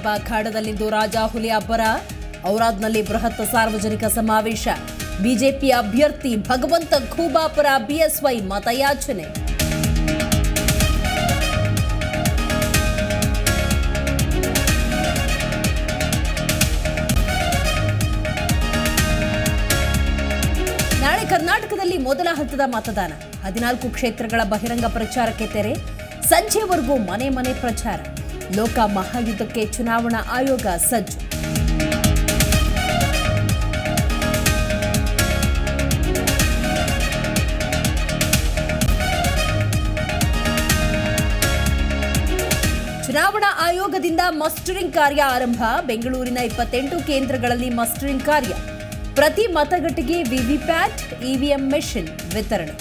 ವಿಧಾನಸಭಾ ಅಖಾಡದಲ್ಲಿಂದು ರಾಜಾಹುಲಿ ಅಬ್ಬರ ಔರಾದ್ನಲ್ಲಿ ಬೃಹತ್ ಸಾರ್ವಜನಿಕ ಸಮಾವೇಶ ಬಿಜೆಪಿ ಅಭ್ಯರ್ಥಿ ಭಗವಂತ ಖೂಬಾ ಪರ ಬಿಎಸ್ವೈ ಮತಯಾಚನೆ ನಾಳೆ ಕರ್ನಾಟಕದಲ್ಲಿ ಮೊದಲ ಹಂತದ ಮತದಾನ ಹದಿನಾಲ್ಕು ಕ್ಷೇತ್ರಗಳ ಬಹಿರಂಗ ಪ್ರಚಾರಕ್ಕೆ ತೆರೆ ಸಂಜೆವರೆಗೂ ಮನೆ ಮನೆ ಪ್ರಚಾರ ಲೋಕ ಮಹಾಯುದ್ಧಕ್ಕೆ ಚುನಾವಣಾ ಆಯೋಗ ಸಜ್ಜು ಚುನಾವಣಾ ಆಯೋಗದಿಂದ ಮಸ್ಟರಿಂಗ್ ಕಾರ್ಯ ಆರಂಭ ಬೆಂಗಳೂರಿನ ಇಪ್ಪತ್ತೆಂಟು ಕೇಂದ್ರಗಳಲ್ಲಿ ಮಸ್ಟರಿಂಗ್ ಕಾರ್ಯ ಪ್ರತಿ ಮತಗಟ್ಟೆಗೆ ವಿವಿಪ್ಯಾಟ್ ಇವಿಎಂ ಮೆಷಿನ್ ವಿತರಣೆ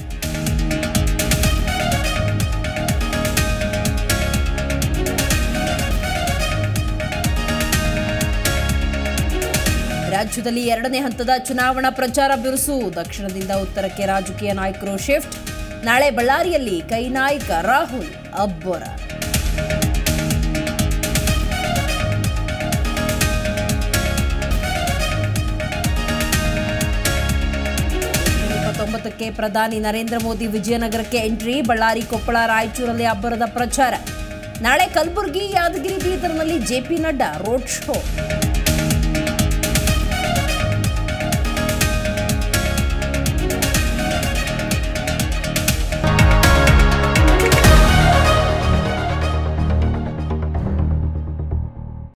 ರಾಜ್ಯದಲ್ಲಿ ಎರಡನೇ ಹಂತದ ಚುನಾವಣಾ ಪ್ರಚಾರ ಬಿರುಸು ದಕ್ಷಿಣದಿಂದ ಉತ್ತರಕ್ಕೆ ರಾಜಕೀಯ ನಾಯಕರು ಶಿಫ್ಟ್ ನಾಳೆ ಬಳ್ಳಾರಿಯಲ್ಲಿ ಕೈ ನಾಯಕ ರಾಹುಲ್ ಅಬ್ಬರ ಇಪ್ಪತ್ತೊಂಬತ್ತಕ್ಕೆ ಪ್ರಧಾನಿ ನರೇಂದ್ರ ಮೋದಿ ವಿಜಯನಗರಕ್ಕೆ ಎಂಟ್ರಿ ಬಳ್ಳಾರಿ ಕೊಪ್ಪಳ ರಾಯಚೂರಲ್ಲಿ ಅಬ್ಬರದ ಪ್ರಚಾರ ನಾಳೆ ಕಲಬುರಗಿ ಯಾದಗಿರಿ ಬೀದರ್ನಲ್ಲಿ ಜೆಪಿ ನಡ್ಡಾ ರೋಡ್ ಶೋ